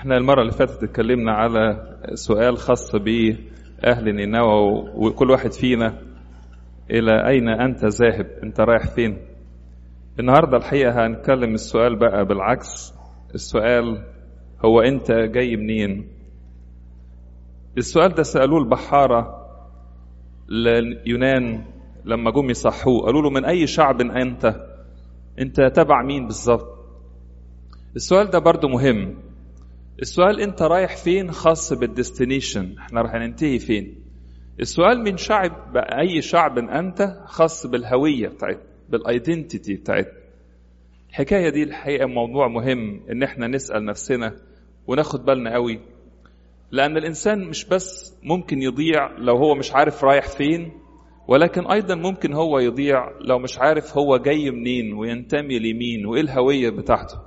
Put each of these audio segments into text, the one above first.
احنا المرة اللي فاتت اتكلمنا على سؤال خاص بأهل نينوى وكل واحد فينا إلى أين أنت ذاهب أنت رايح فين النهاردة الحقيقة هنتكلم السؤال بقى بالعكس السؤال هو أنت جاي منين السؤال ده سألوه البحارة لليونان لما جم يصحوه قالوا له من أي شعب أنت أنت تبع مين بالظبط السؤال ده برضو مهم السؤال انت رايح فين خاص بالديستنيشن احنا راح ننتهي فين السؤال من شعب بأي شعب انت خاص بالهوية بتاعتنا بالايدنتيتي بتاعتنا الحكاية دي الحقيقة موضوع مهم ان احنا نسأل نفسنا وناخد بالنا قوي لأن الإنسان مش بس ممكن يضيع لو هو مش عارف رايح فين ولكن أيضا ممكن هو يضيع لو مش عارف هو جاي منين وينتمي لمين وإيه الهوية بتاعته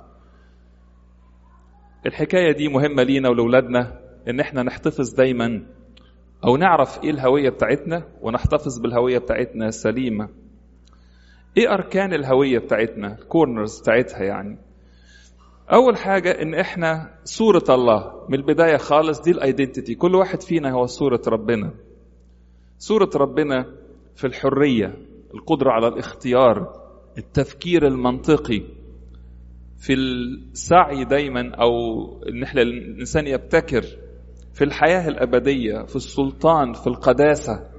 الحكاية دي مهمة لينا ولولادنا إن إحنا نحتفظ دايما أو نعرف إيه الهوية بتاعتنا ونحتفظ بالهوية بتاعتنا سليمة. إيه أركان الهوية بتاعتنا؟ الكورنرز بتاعتها يعني. أول حاجة إن إحنا صورة الله من البداية خالص دي الأيدنتيتي، كل واحد فينا هو صورة ربنا. صورة ربنا في الحرية، القدرة على الاختيار، التفكير المنطقي، في السعي دايما او ان احنا الانسان يبتكر في الحياه الابديه في السلطان في القداسه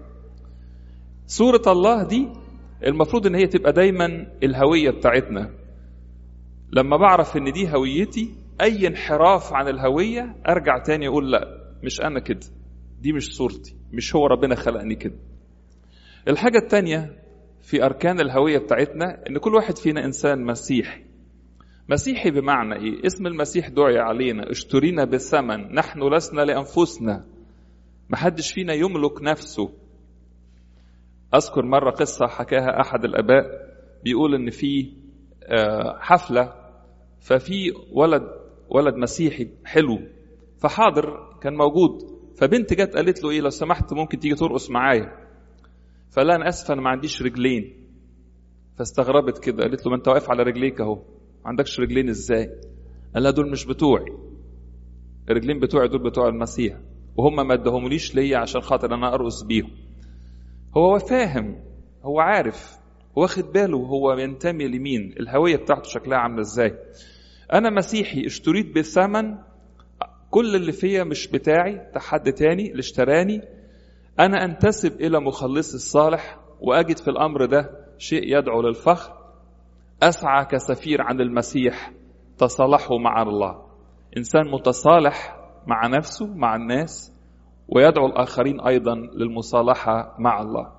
صوره الله دي المفروض ان هي تبقى دايما الهويه بتاعتنا لما بعرف ان دي هويتي اي انحراف عن الهويه ارجع تاني اقول لا مش انا كده دي مش صورتي مش هو ربنا خلقني كده الحاجه التانيه في اركان الهويه بتاعتنا ان كل واحد فينا انسان مسيحي مسيحي بمعنى ايه اسم المسيح دعي علينا اشترينا بثمن نحن لسنا لانفسنا محدش فينا يملك نفسه اذكر مره قصه حكاها احد الاباء بيقول ان في حفله ففي ولد ولد مسيحي حلو فحاضر كان موجود فبنت جت قالت له ايه لو سمحت ممكن تيجي ترقص معايا فلا انا اسفه انا ما عنديش رجلين فاستغربت كده قالت له ما انت واقف على رجليك اهو ما عندكش رجلين ازاي قال لها دول مش بتوعي الرجلين بتوعي دول بتوع المسيح وهم ما ادهمليش ليا عشان خاطر انا ارقص بيهم هو فاهم هو عارف واخد باله هو ينتمي لمين الهويه بتاعته شكلها عامله ازاي انا مسيحي اشتريت بثمن كل اللي فيا مش بتاعي بتاع حد تاني اللي اشتراني انا انتسب الى مخلصي الصالح واجد في الامر ده شيء يدعو للفخر أسعى كسفير عن المسيح تصالحوا مع الله إنسان متصالح مع نفسه مع الناس ويدعو الآخرين أيضا للمصالحة مع الله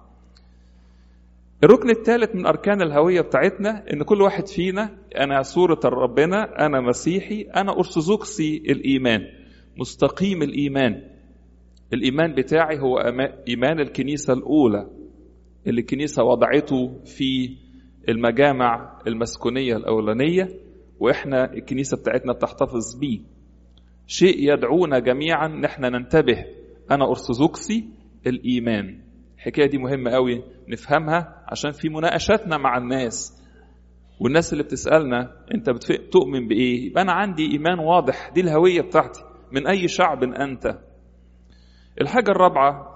الركن الثالث من أركان الهوية بتاعتنا إن كل واحد فينا أنا صورة ربنا أنا مسيحي أنا أرثوذكسي الإيمان مستقيم الإيمان الإيمان بتاعي هو إيمان الكنيسة الأولى اللي الكنيسة وضعته في المجامع المسكونية الأولانية وإحنا الكنيسة بتاعتنا بتحتفظ بيه شيء يدعونا جميعا نحن ننتبه أنا أرثوذكسي الإيمان الحكاية دي مهمة قوي نفهمها عشان في مناقشاتنا مع الناس والناس اللي بتسألنا أنت بتؤمن بإيه يبقى أنا عندي إيمان واضح دي الهوية بتاعتي من أي شعب أنت الحاجة الرابعة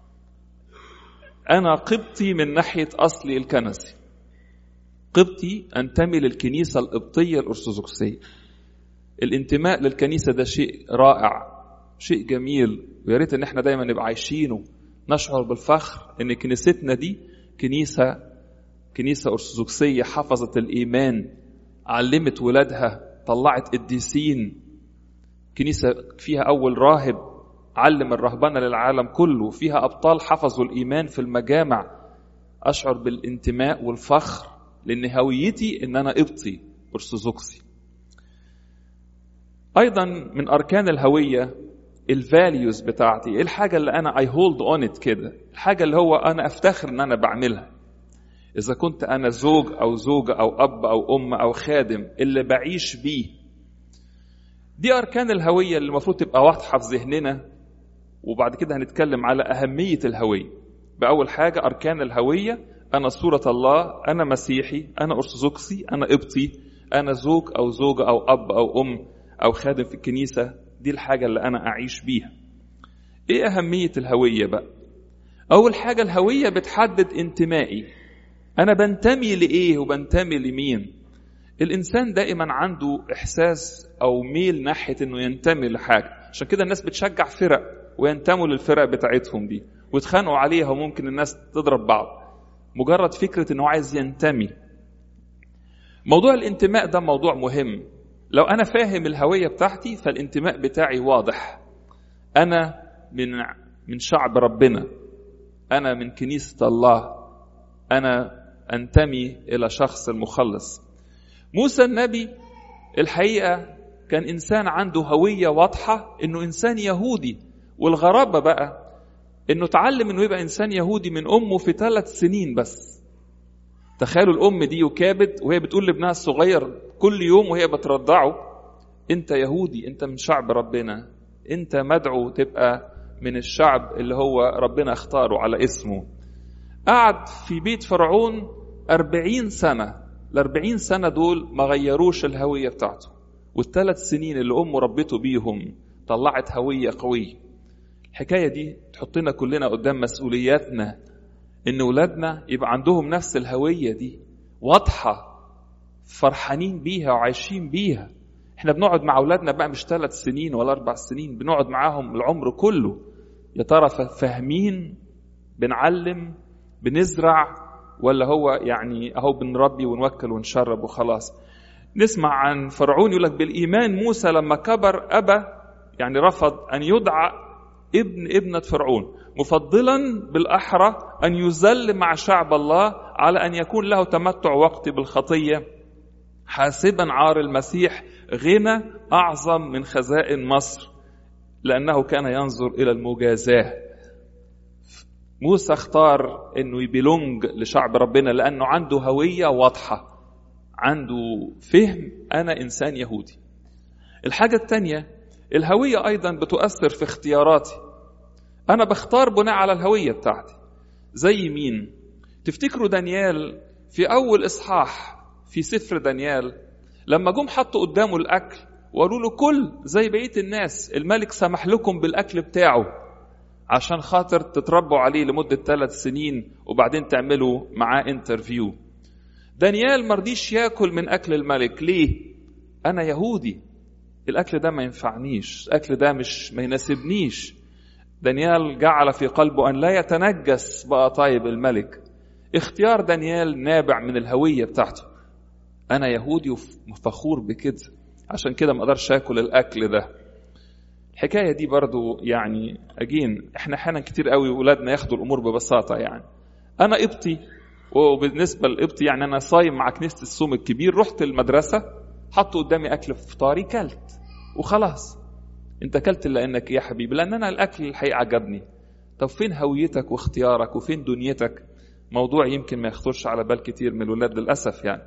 أنا قبطي من ناحية أصلي الكنسي قبطي انتمي للكنيسه القبطيه الارثوذكسيه الانتماء للكنيسه ده شيء رائع شيء جميل ويا ريت ان احنا دايما نبقى عايشينه نشعر بالفخر ان كنيستنا دي كنيسه كنيسه ارثوذكسيه حفظت الايمان علمت ولادها طلعت قديسين كنيسه فيها اول راهب علم الرهبنه للعالم كله فيها ابطال حفظوا الايمان في المجامع اشعر بالانتماء والفخر لان هويتي ان انا قبطي ارثوذكسي ايضا من اركان الهويه الفاليوز بتاعتي ايه الحاجه اللي انا اي هولد اون ات كده الحاجه اللي هو انا افتخر ان انا بعملها اذا كنت انا زوج او زوجه او اب او ام او خادم اللي بعيش بيه دي اركان الهويه اللي المفروض تبقى واضحه في ذهننا وبعد كده هنتكلم على اهميه الهويه باول حاجه اركان الهويه أنا صورة الله أنا مسيحي أنا أرثوذكسي أنا قبطي أنا زوج أو زوجة أو أب أو أم أو خادم في الكنيسة دي الحاجة اللي أنا أعيش بيها إيه أهمية الهوية بقى أول حاجة الهوية بتحدد انتمائي أنا بنتمي لإيه وبنتمي لمين الإنسان دائما عنده إحساس أو ميل ناحية إنه ينتمي لحاجة عشان كده الناس بتشجع فرق وينتموا للفرق بتاعتهم دي ويتخانقوا عليها وممكن الناس تضرب بعض مجرد فكرة إنه عايز ينتمي موضوع الانتماء ده موضوع مهم لو أنا فاهم الهوية بتاعتي فالانتماء بتاعي واضح أنا من من شعب ربنا أنا من كنيسة الله أنا أنتمي إلى شخص المخلص موسى النبي الحقيقة كان إنسان عنده هوية واضحة إنه إنسان يهودي والغرابة بقى إنه اتعلم إنه يبقى إنسان يهودي من أمه في ثلاث سنين بس تخيلوا الأم دي وكابت وهي بتقول لابنها الصغير كل يوم وهي بترضعه أنت يهودي أنت من شعب ربنا أنت مدعو تبقى من الشعب اللي هو ربنا اختاره على اسمه قعد في بيت فرعون أربعين سنة الأربعين سنة دول ما غيروش الهوية بتاعته والثلاث سنين اللي أمه ربته بيهم طلعت هوية قوية الحكاية دي تحطنا كلنا قدام مسؤولياتنا إن ولادنا يبقى عندهم نفس الهوية دي واضحة فرحانين بيها وعايشين بيها احنا بنقعد مع اولادنا بقى مش ثلاث سنين ولا اربع سنين بنقعد معاهم العمر كله يا ترى فاهمين بنعلم بنزرع ولا هو يعني اهو بنربي ونوكل ونشرب وخلاص نسمع عن فرعون يقول لك بالايمان موسى لما كبر ابى يعني رفض ان يدعى ابن ابنه فرعون مفضلا بالاحرى ان يذل مع شعب الله على ان يكون له تمتع وقتي بالخطيه حاسبا عار المسيح غنى اعظم من خزائن مصر لانه كان ينظر الى المجازاه موسى اختار انه يبلونج لشعب ربنا لانه عنده هويه واضحه عنده فهم انا انسان يهودي الحاجه الثانيه الهويه ايضا بتؤثر في اختياراتي انا بختار بناء على الهويه بتاعتي زي مين تفتكروا دانيال في اول اصحاح في سفر دانيال لما جم حطوا قدامه الاكل وقالوا له كل زي بقيه الناس الملك سمح لكم بالاكل بتاعه عشان خاطر تتربوا عليه لمده ثلاث سنين وبعدين تعملوا معاه انترفيو دانيال مرضيش ياكل من اكل الملك ليه انا يهودي الاكل ده ما ينفعنيش الاكل ده مش ما يناسبنيش دانيال جعل في قلبه ان لا يتنجس بقطايب الملك اختيار دانيال نابع من الهويه بتاعته انا يهودي وفخور بكده عشان كده ما اقدرش اكل الاكل ده الحكايه دي برضو يعني اجين احنا احيانا كتير قوي ولادنا ياخدوا الامور ببساطه يعني انا قبطي وبالنسبه لقبطي يعني انا صايم مع كنيسه الصوم الكبير رحت المدرسه حطوا قدامي اكل في فطاري كلت وخلاص انت كلت لانك يا حبيبي لان انا الاكل الحقيقه عجبني طب فين هويتك واختيارك وفين دنيتك موضوع يمكن ما يخطرش على بال كتير من الولاد للاسف يعني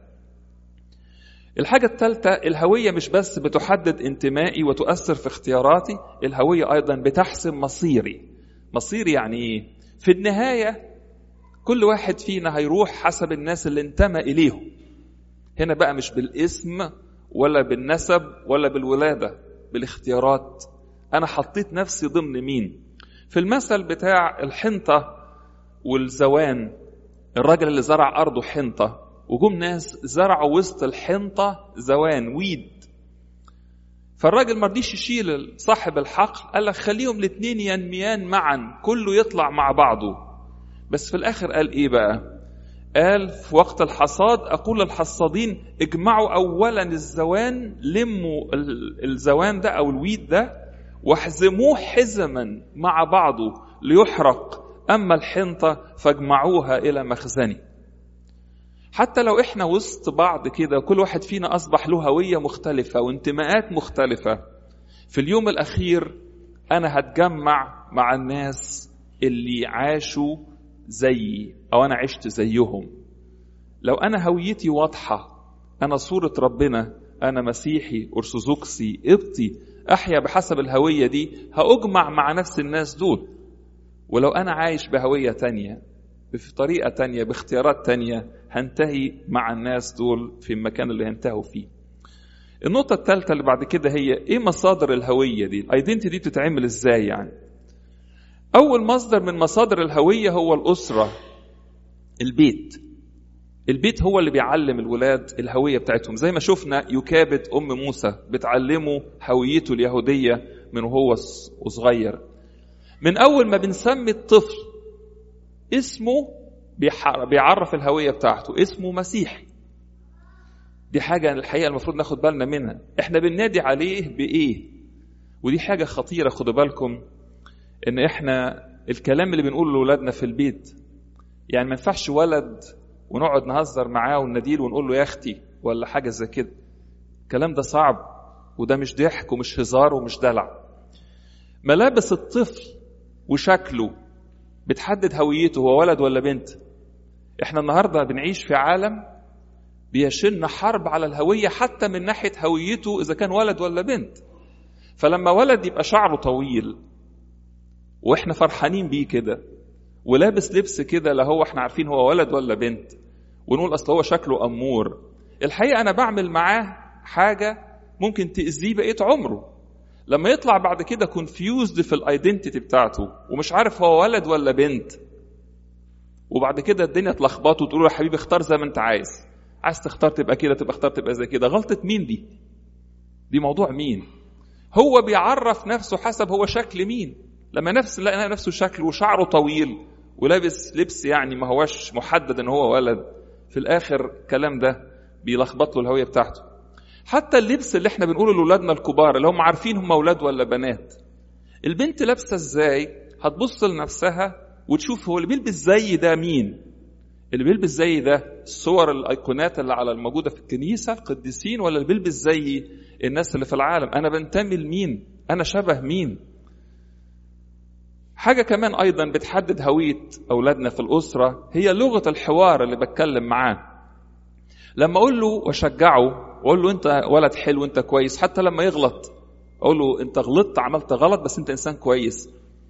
الحاجة الثالثة الهوية مش بس بتحدد انتمائي وتؤثر في اختياراتي الهوية أيضا بتحسم مصيري مصيري يعني إيه؟ في النهاية كل واحد فينا هيروح حسب الناس اللي انتمى إليهم هنا بقى مش بالاسم ولا بالنسب ولا بالولادة بالاختيارات أنا حطيت نفسي ضمن مين في المثل بتاع الحنطة والزوان الراجل اللي زرع أرضه حنطة وجم ناس زرعوا وسط الحنطة زوان ويد فالراجل ما رضيش يشيل صاحب الحقل قال لك خليهم الاثنين ينميان معا كله يطلع مع بعضه بس في الاخر قال ايه بقى قال في وقت الحصاد اقول للحصادين اجمعوا اولا الزوان لموا الزوان ده او الويد ده واحزموه حزما مع بعضه ليحرق اما الحنطه فاجمعوها الى مخزني حتى لو احنا وسط بعض كده كل واحد فينا اصبح له هويه مختلفه وانتماءات مختلفه في اليوم الاخير انا هتجمع مع الناس اللي عاشوا زيي او انا عشت زيهم لو انا هويتي واضحه انا صوره ربنا انا مسيحي ارثوذكسي قبطي احيا بحسب الهويه دي هاجمع مع نفس الناس دول ولو انا عايش بهويه تانيه بطريقة تانية باختيارات تانية هنتهي مع الناس دول في المكان اللي هينتهوا فيه النقطة الثالثة اللي بعد كده هي ايه مصادر الهوية دي؟ الايدنتي دي بتتعمل ازاي يعني؟ أول مصدر من مصادر الهوية هو الأسرة البيت البيت هو اللي بيعلم الولاد الهوية بتاعتهم زي ما شفنا يكابد أم موسى بتعلمه هويته اليهودية من وهو صغير من أول ما بنسمي الطفل اسمه بيعرف الهوية بتاعته اسمه مسيحي دي حاجة الحقيقة المفروض ناخد بالنا منها احنا بننادي عليه بإيه ودي حاجة خطيرة خدوا بالكم ان احنا الكلام اللي بنقوله لاولادنا في البيت يعني ما ينفعش ولد ونقعد نهزر معاه ونناديله ونقول له يا اختي ولا حاجه زي كده الكلام ده صعب وده مش ضحك ومش هزار ومش دلع ملابس الطفل وشكله بتحدد هويته هو ولد ولا بنت احنا النهارده بنعيش في عالم بيشن حرب على الهويه حتى من ناحيه هويته اذا كان ولد ولا بنت فلما ولد يبقى شعره طويل واحنا فرحانين بيه كده ولابس لبس كده لا هو احنا عارفين هو ولد ولا بنت ونقول اصل هو شكله امور الحقيقه انا بعمل معاه حاجه ممكن تاذيه بقيه عمره لما يطلع بعد كده كونفيوزد في الايدنتيتي بتاعته ومش عارف هو ولد ولا بنت وبعد كده الدنيا تلخبطه وتقول له يا حبيبي اختار زي ما انت عايز عايز تختار تبقى كده تبقى اختار تبقى زي كده غلطه مين دي دي موضوع مين هو بيعرف نفسه حسب هو شكل مين لما نفس لقى نفسه شكل وشعره طويل ولابس لبس يعني ما هوش محدد ان هو ولد في الاخر الكلام ده بيلخبط له الهويه بتاعته حتى اللبس اللي احنا بنقوله لاولادنا الكبار اللي هم عارفين هم اولاد ولا بنات البنت لابسه ازاي هتبص لنفسها وتشوف هو اللي بيلبس زي ده مين اللي بيلبس زي ده الصور الايقونات اللي على الموجوده في الكنيسه القديسين ولا اللي بيلبس زي الناس اللي في العالم انا بنتمي لمين انا شبه مين حاجة كمان أيضا بتحدد هوية أولادنا في الأسرة هي لغة الحوار اللي بتكلم معاه لما أقول له وأشجعه وأقول له أنت ولد حلو أنت كويس حتى لما يغلط أقول له أنت غلطت عملت غلط بس أنت إنسان كويس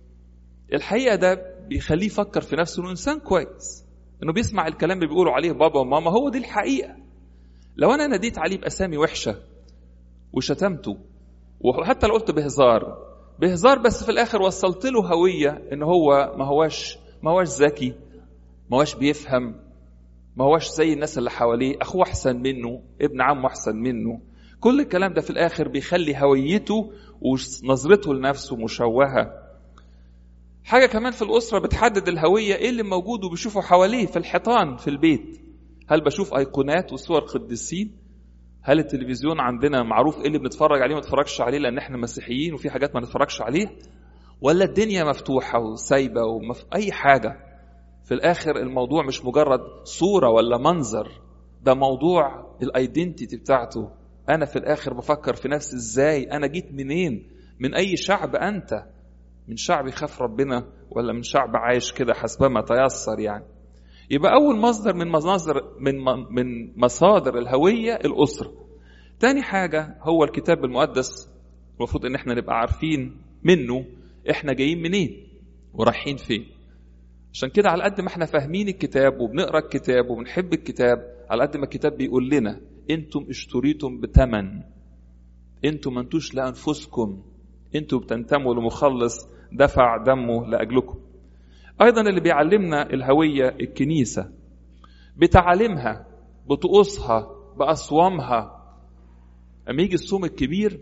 الحقيقة ده بيخليه يفكر في نفسه إنه إنسان كويس إنه بيسمع الكلام اللي بيقولوا عليه بابا وماما هو دي الحقيقة لو أنا ناديت عليه بأسامي وحشة وشتمته وحتى لو قلت بهزار بهزار بس في الاخر وصلت له هويه ان هو ما هواش ما هواش ذكي ما هواش بيفهم ما هواش زي الناس اللي حواليه اخوه احسن منه ابن عمه احسن منه كل الكلام ده في الاخر بيخلي هويته ونظرته لنفسه مشوهه حاجه كمان في الاسره بتحدد الهويه ايه اللي موجود وبيشوفه حواليه في الحيطان في البيت هل بشوف ايقونات وصور قديسين هل التلفزيون عندنا معروف ايه اللي بنتفرج عليه وما نتفرجش عليه لان احنا مسيحيين وفي حاجات ما نتفرجش عليه ولا الدنيا مفتوحه وسايبه ومف... اي حاجه في الاخر الموضوع مش مجرد صوره ولا منظر ده موضوع الايدنتيتي بتاعته انا في الاخر بفكر في نفسي ازاي انا جيت منين من اي شعب انت من شعب يخاف ربنا ولا من شعب عايش كده حسبما تيسر يعني يبقى أول مصدر من مصادر من من مصادر الهوية الأسرة. تاني حاجة هو الكتاب المقدس المفروض إن إحنا نبقى عارفين منه إحنا جايين منين ورايحين فين. عشان كده على قد ما إحنا فاهمين الكتاب وبنقرا الكتاب وبنحب الكتاب على قد ما الكتاب بيقول لنا أنتم اشتريتم بثمن. أنتم ما انتوش لأنفسكم. أنتم بتنتموا لمخلص دفع دمه لأجلكم. ايضا اللي بيعلمنا الهويه الكنيسه بتعاليمها بطقوسها باصوامها اما يجي الصوم الكبير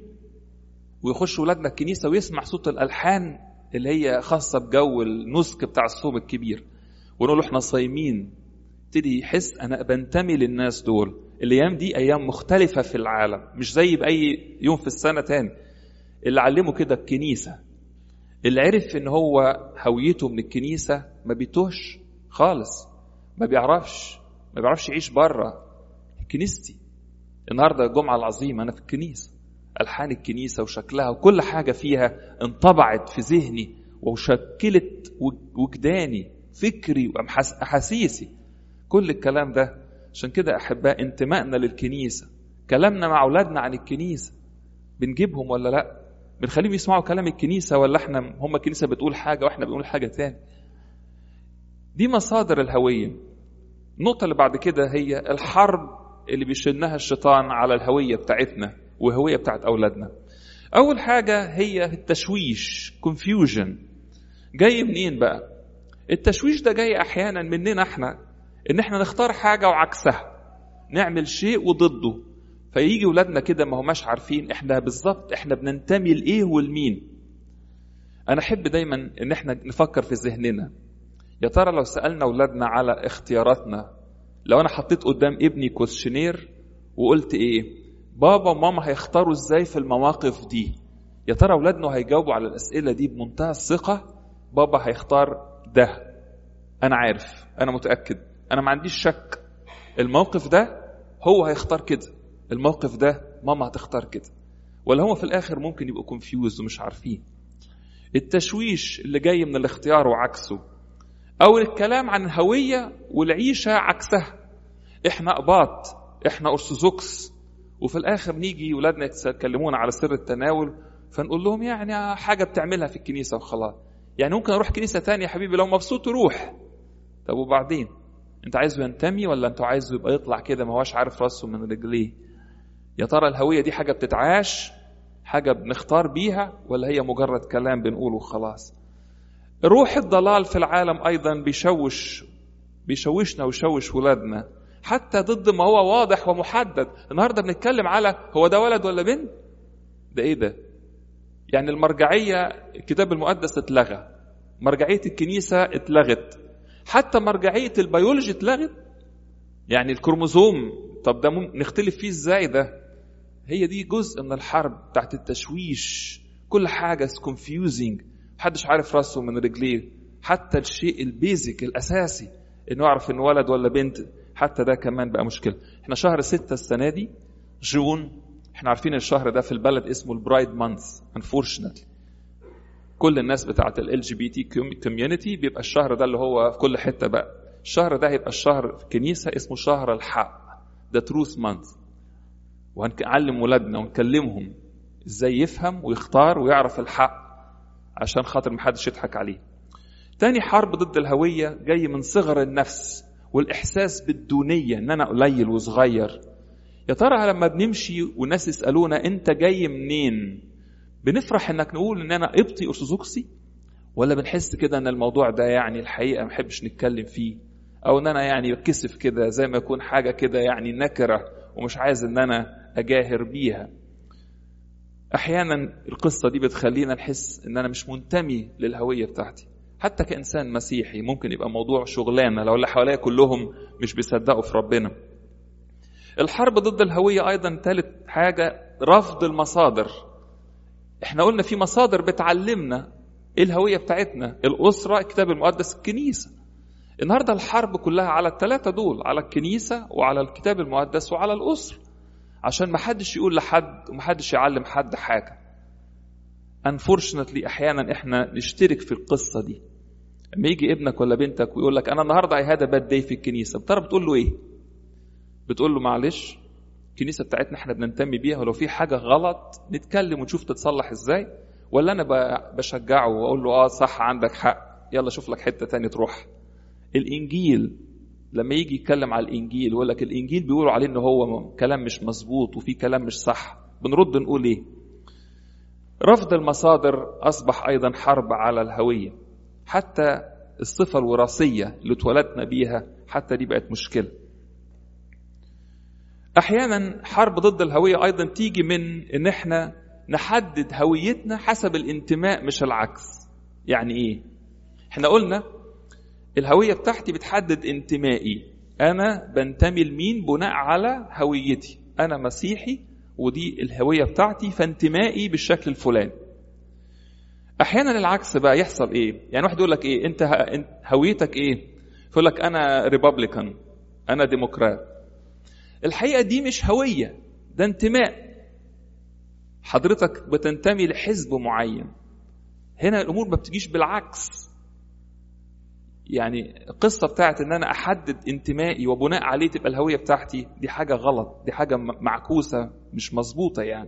ويخش ولادنا الكنيسه ويسمع صوت الالحان اللي هي خاصه بجو النسك بتاع الصوم الكبير ونقول له احنا صايمين يبتدي يحس انا بنتمي للناس دول الايام دي ايام مختلفه في العالم مش زي باي يوم في السنه تاني اللي علمه كده الكنيسه اللي عرف ان هو هويته من الكنيسه ما بيتوهش خالص ما بيعرفش ما بيعرفش يعيش بره كنيستي النهارده الجمعه العظيمه انا في الكنيسه الحان الكنيسه وشكلها وكل حاجه فيها انطبعت في ذهني وشكلت وجداني فكري واحاسيسي كل الكلام ده عشان كده احباء انتمائنا للكنيسه كلامنا مع اولادنا عن الكنيسه بنجيبهم ولا لا بنخليهم يسمعوا كلام الكنيسة ولا احنا هم الكنيسة بتقول حاجة واحنا بنقول حاجة تاني دي مصادر الهوية النقطة اللي بعد كده هي الحرب اللي بيشنها الشيطان على الهوية بتاعتنا والهويه بتاعت اولادنا اول حاجه هي التشويش confusion جاي منين بقى التشويش ده جاي احيانا مننا احنا ان احنا نختار حاجه وعكسها نعمل شيء وضده فيجي ولادنا كده ما هماش عارفين احنا بالظبط احنا بننتمي لايه والمين انا احب دايما ان احنا نفكر في ذهننا يا ترى لو سالنا ولادنا على اختياراتنا لو انا حطيت قدام ابني كويشنير وقلت ايه بابا وماما هيختاروا ازاي في المواقف دي يا ترى اولادنا هيجاوبوا على الاسئله دي بمنتهى الثقه بابا هيختار ده انا عارف انا متاكد انا ما عنديش شك الموقف ده هو هيختار كده الموقف ده ماما هتختار كده ولا هو في الاخر ممكن يبقوا كونفيوز ومش عارفين التشويش اللي جاي من الاختيار وعكسه او الكلام عن الهويه والعيشه عكسها احنا اباط احنا ارثوذكس وفي الاخر نيجي ولادنا يتكلمونا على سر التناول فنقول لهم يعني حاجه بتعملها في الكنيسه وخلاص يعني ممكن اروح كنيسه تانية يا حبيبي لو مبسوط روح طب وبعدين انت عايزه ينتمي ولا انت عايزه يبقى يطلع كده ما هوش عارف راسه من رجليه يا ترى الهويه دي حاجه بتتعاش حاجه بنختار بيها ولا هي مجرد كلام بنقوله وخلاص روح الضلال في العالم ايضا بيشوش بيشوشنا ويشوش ولادنا حتى ضد ما هو واضح ومحدد النهارده بنتكلم على هو ده ولد ولا بنت ده ايه ده يعني المرجعيه الكتاب المقدس اتلغى مرجعيه الكنيسه اتلغت حتى مرجعيه البيولوجي اتلغت يعني الكروموزوم طب ده نختلف فيه ازاي ده هي دي جزء من الحرب بتاعت التشويش كل حاجه كونفيوزنج محدش عارف راسه من رجليه حتى الشيء البيزك الاساسي انه يعرف انه ولد ولا بنت حتى ده كمان بقى مشكله احنا شهر ستة السنه دي جون احنا عارفين الشهر ده في البلد اسمه البرايد مانث unfortunately كل الناس بتاعت ال جي بي تي كوميونتي بيبقى الشهر ده اللي هو في كل حته بقى الشهر ده هيبقى الشهر في الكنيسه اسمه شهر الحق ده تروث مانث وهنعلم ولادنا ونكلمهم ازاي يفهم ويختار ويعرف الحق عشان خاطر محدش يضحك عليه تاني حرب ضد الهوية جاي من صغر النفس والإحساس بالدونية إن أنا قليل وصغير يا ترى لما بنمشي والناس يسألونا أنت جاي منين بنفرح إنك نقول إن أنا قبطي أرثوذكسي ولا بنحس كده إن الموضوع ده يعني الحقيقة ما بحبش نتكلم فيه أو إن أنا يعني بكسف كده زي ما يكون حاجة كده يعني نكرة ومش عايز إن أنا أجاهر بيها احيانا القصه دي بتخلينا نحس ان انا مش منتمي للهويه بتاعتي حتى كانسان مسيحي ممكن يبقى موضوع شغلانه لو اللي حواليا كلهم مش بيصدقوا في ربنا الحرب ضد الهويه ايضا ثالث حاجه رفض المصادر احنا قلنا في مصادر بتعلمنا ايه الهويه بتاعتنا الاسره الكتاب المقدس الكنيسه النهارده الحرب كلها على الثلاثه دول على الكنيسه وعلى الكتاب المقدس وعلى الاسره عشان ما حدش يقول لحد وما حدش يعلم حد حاجة unfortunately أحيانا إحنا نشترك في القصة دي لما يجي ابنك ولا بنتك ويقول لك أنا النهاردة I had a bad day في الكنيسة بترى بتقول له إيه؟ بتقول له معلش الكنيسة بتاعتنا إحنا بننتمي بيها ولو في حاجة غلط نتكلم ونشوف تتصلح إزاي ولا أنا بشجعه وأقول له آه صح عندك حق يلا شوف لك حتة تاني تروح الإنجيل لما يجي يتكلم على الانجيل ويقول لك الانجيل بيقولوا عليه ان هو كلام مش مظبوط وفي كلام مش صح بنرد نقول ايه رفض المصادر اصبح ايضا حرب على الهويه حتى الصفه الوراثيه اللي اتولدنا بيها حتى دي بقت مشكله احيانا حرب ضد الهويه ايضا تيجي من ان احنا نحدد هويتنا حسب الانتماء مش العكس يعني ايه احنا قلنا الهوية بتاعتي بتحدد انتمائي أنا بنتمي لمين بناء على هويتي أنا مسيحي ودي الهوية بتاعتي فانتمائي بالشكل الفلاني أحيانا العكس بقى يحصل إيه يعني واحد يقول لك إيه أنت هويتك إيه يقول لك أنا ريبابليكان أنا ديمقراط الحقيقة دي مش هوية ده انتماء حضرتك بتنتمي لحزب معين هنا الأمور ما بتجيش بالعكس يعني القصة بتاعت ان انا احدد انتمائي وبناء عليه تبقى الهوية بتاعتي دي حاجة غلط دي حاجة معكوسة مش مظبوطة يعني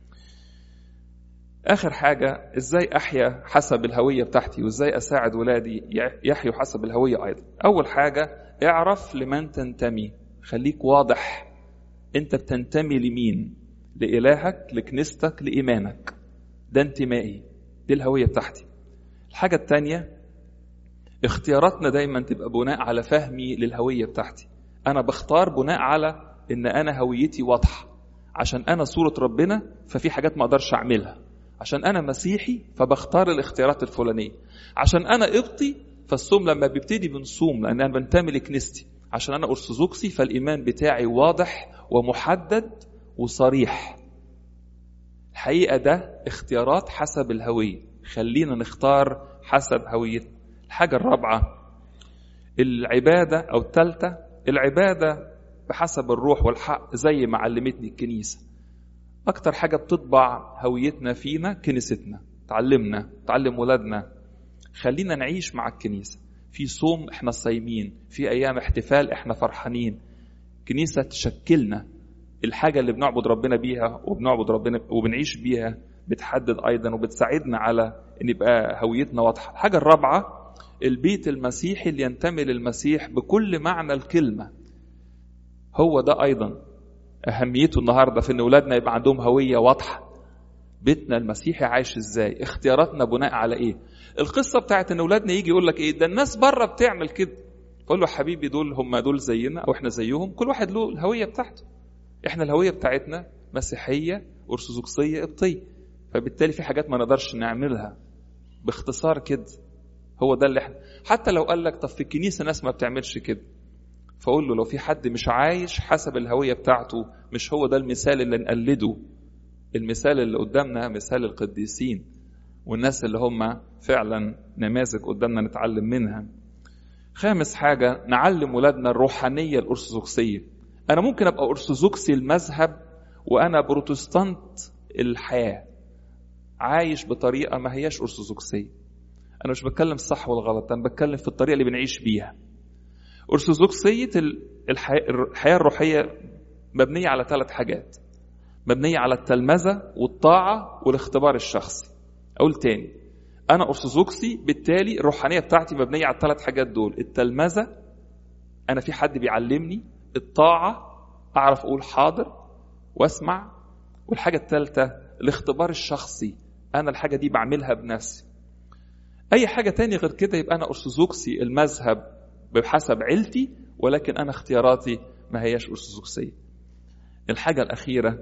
اخر حاجة ازاي احيا حسب الهوية بتاعتي وازاي اساعد ولادي يحيوا حسب الهوية ايضا اول حاجة اعرف لمن تنتمي خليك واضح انت بتنتمي لمين لإلهك لكنيستك لإيمانك ده انتمائي دي الهوية بتاعتي الحاجة التانية اختياراتنا دايما تبقى بناء على فهمي للهوية بتاعتي أنا بختار بناء على إن أنا هويتي واضحة عشان أنا صورة ربنا ففي حاجات ما أقدرش أعملها عشان أنا مسيحي فبختار الاختيارات الفلانية عشان أنا قبطي فالصوم لما بيبتدي بنصوم لأن أنا بنتمي لكنيستي عشان أنا أرثوذكسي فالإيمان بتاعي واضح ومحدد وصريح الحقيقة ده اختيارات حسب الهوية خلينا نختار حسب هويتنا الحاجة الرابعة العبادة أو الثالثة العبادة بحسب الروح والحق زي ما علمتني الكنيسة أكتر حاجة بتطبع هويتنا فينا كنيستنا تعلمنا تعلم ولادنا خلينا نعيش مع الكنيسة في صوم احنا صايمين في أيام احتفال احنا فرحانين كنيسة تشكلنا الحاجة اللي بنعبد ربنا بيها وبنعبد ربنا وبنعيش بيها بتحدد أيضا وبتساعدنا على أن يبقى هويتنا واضحة الحاجة الرابعة البيت المسيحي اللي ينتمي للمسيح بكل معنى الكلمة هو ده أيضا أهميته النهاردة في أن أولادنا يبقى عندهم هوية واضحة بيتنا المسيحي عايش ازاي اختياراتنا بناء على ايه القصة بتاعت ان اولادنا يجي يقول لك ايه ده الناس بره بتعمل كده قول له حبيبي دول هم دول زينا او احنا زيهم كل واحد له الهوية بتاعته احنا الهوية بتاعتنا مسيحية ارثوذكسية قبطية فبالتالي في حاجات ما نقدرش نعملها باختصار كده هو ده اللي احنا حتى لو قال لك طب في الكنيسة ناس ما بتعملش كده فقول له لو في حد مش عايش حسب الهوية بتاعته مش هو ده المثال اللي نقلده المثال اللي قدامنا مثال القديسين والناس اللي هم فعلا نماذج قدامنا نتعلم منها خامس حاجة نعلم ولادنا الروحانية الأرثوذكسية أنا ممكن أبقى أرثوذكسي المذهب وأنا بروتستانت الحياة عايش بطريقة ما هياش أرثوذكسية أنا مش بتكلم الصح والغلط أنا بتكلم في الطريقة اللي بنعيش بيها أرثوذكسية الحياة الروحية مبنية على ثلاث حاجات مبنية على التلمذة والطاعة والاختبار الشخصي أقول تاني أنا أرثوذكسي بالتالي الروحانية بتاعتي مبنية على الثلاث حاجات دول التلمذة أنا في حد بيعلمني الطاعة أعرف أقول حاضر وأسمع والحاجة الثالثة الاختبار الشخصي أنا الحاجة دي بعملها بنفسي أي حاجة تاني غير كده يبقى أنا أرثوذكسي المذهب بحسب عيلتي ولكن أنا اختياراتي ما هياش أرثوذكسية الحاجة الأخيرة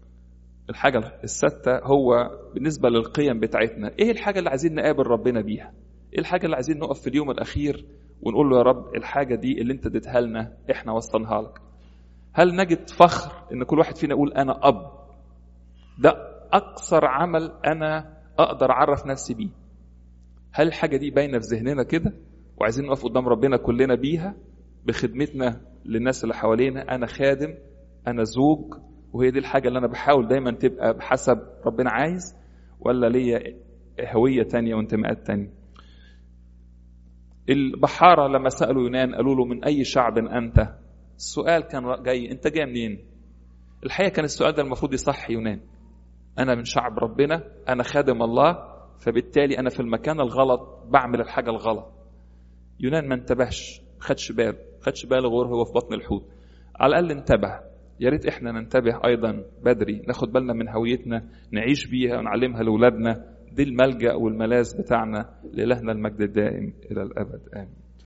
الحاجة الستة هو بالنسبة للقيم بتاعتنا ايه الحاجة اللي عايزين نقابل ربنا بيها ايه الحاجة اللي عايزين نقف في اليوم الأخير ونقول له يا رب الحاجة دي اللي انت اديتها لنا احنا وصلناها لك هل نجد فخر ان كل واحد فينا يقول انا اب ده اقصر عمل انا اقدر اعرف نفسي بيه هل الحاجة دي باينة في ذهننا كده وعايزين نقف قدام ربنا كلنا بيها بخدمتنا للناس اللي حوالينا انا خادم انا زوج وهي دي الحاجة اللي أنا بحاول دايما تبقى بحسب ربنا عايز ولا ليا هوية تانية وانتماءات تانية البحارة لما سألوا يونان قالوا له من أي شعب أنت السؤال كان جاي أنت جاي منين الحقيقة كان السؤال ده المفروض يصح يونان أنا من شعب ربنا أنا خادم الله فبالتالي أنا في المكان الغلط بعمل الحاجة الغلط يونان ما انتبهش خدش بال خدش باله غير هو في بطن الحوت على الأقل انتبه يا ريت احنا ننتبه ايضا بدري ناخد بالنا من هويتنا نعيش بيها ونعلمها لاولادنا دي الملجا والملاذ بتاعنا لالهنا المجد الدائم الى الابد امين